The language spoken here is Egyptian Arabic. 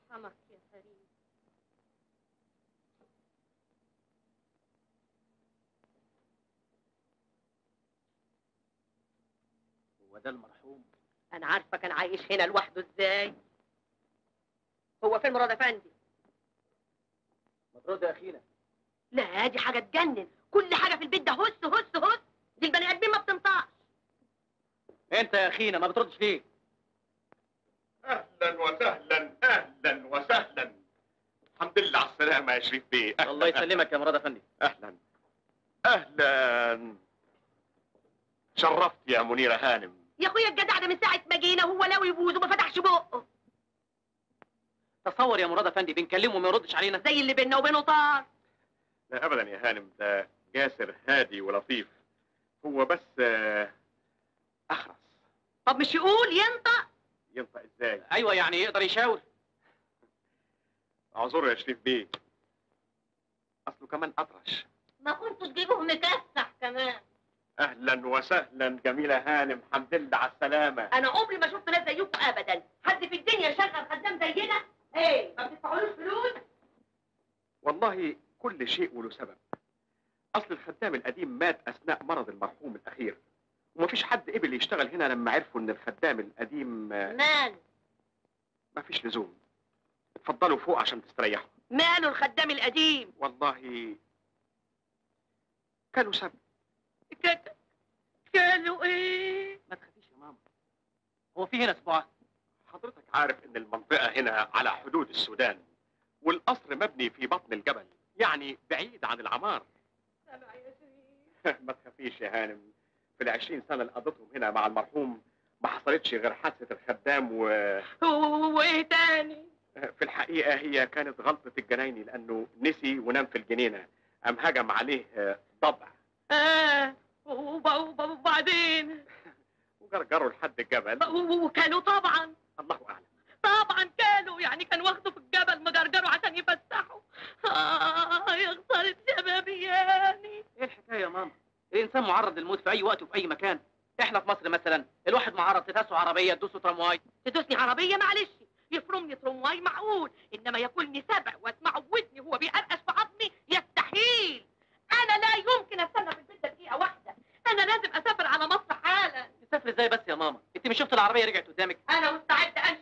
يرحمك يا فريد هو ده المرحوم انا عارفه كان عايش هنا لوحده ازاي هو فين مراد افندي ما ترد يا اخينا لا دي حاجه تجنن كل حاجه في البيت ده هس هس هس دي البني ادمين ما بتنطقش انت يا اخينا ما بتردش ليه اهلا وسهلا اهلا وسهلا الحمد لله على السلامه يا شريف بيه الله يسلمك يا مراد افندي اهلا اهلا شرفت يا منيره هانم يا اخويا الجدع ده من ساعه ما جينا هو لاوي يبوظ وما فتحش بقه تصور يا مراد افندي بنكلمه وما يردش علينا زي اللي بيننا وبينه طار لا ابدا يا هانم ده جاسر هادي ولطيف هو بس آه، اخرس طب مش يقول ينطق ينطق ازاي ايوه يعني يقدر يشاور اعذره يا شريف بيه اصله كمان اطرش ما كنتوا تجيبوه مكسح كمان اهلا وسهلا جميله هانم الحمد لله على السلامه انا عمري ما شفت ناس زيكم ابدا حد في الدنيا شغل خدام زينا ايه ما بتدفعولوش فلوس والله كل شيء وله سبب اصل الخدام القديم مات اثناء مرض المرحوم الاخير ومفيش حد قبل يشتغل هنا لما عرفوا ان الخدام القديم آه، مال مفيش لزوم اتفضلوا فوق عشان تستريحوا ماله الخدام القديم والله كانوا سبب ك- كانوا ايه ما تخافيش يا ماما هو في هنا اسبوع حضرتك عارف ان المنطقه هنا على حدود السودان والقصر مبني في بطن الجبل يعني بعيد عن العمار سامع يا شريف ما تخافيش يا هانم في العشرين سنه اللي قضيتهم هنا مع المرحوم ما حصلتش غير حادثه الخدام و وايه تاني في الحقيقة هي كانت غلطة الجنايني لأنه نسي ونام في الجنينة أم هجم عليه آه، ضبع اه وب- وب- وبعدين وجرجره لحد الجبل و- وكانوا طبعا الله أعلم طبعا كانوا يعني كان واخده في الجبل مجرجره عشان يفسحوا اه يا خساره شبابي يعني ايه الحكايه يا ماما الانسان معرض للموت في اي وقت وفي اي مكان احنا في مصر مثلا الواحد معرض تتاسه عربيه تدوسه ترامواي تدوسني عربيه معلش يفرمني ترمواي معقول انما ياكلني سبع واسمعه بودني وهو بيقرقش في عظمي يستحيل انا لا يمكن استنى في البيت ده دقيقه واحده انا لازم اسافر على مصر حالا تسافر ازاي بس يا ماما انت مش شفت العربيه رجعت قدامك انا مستعده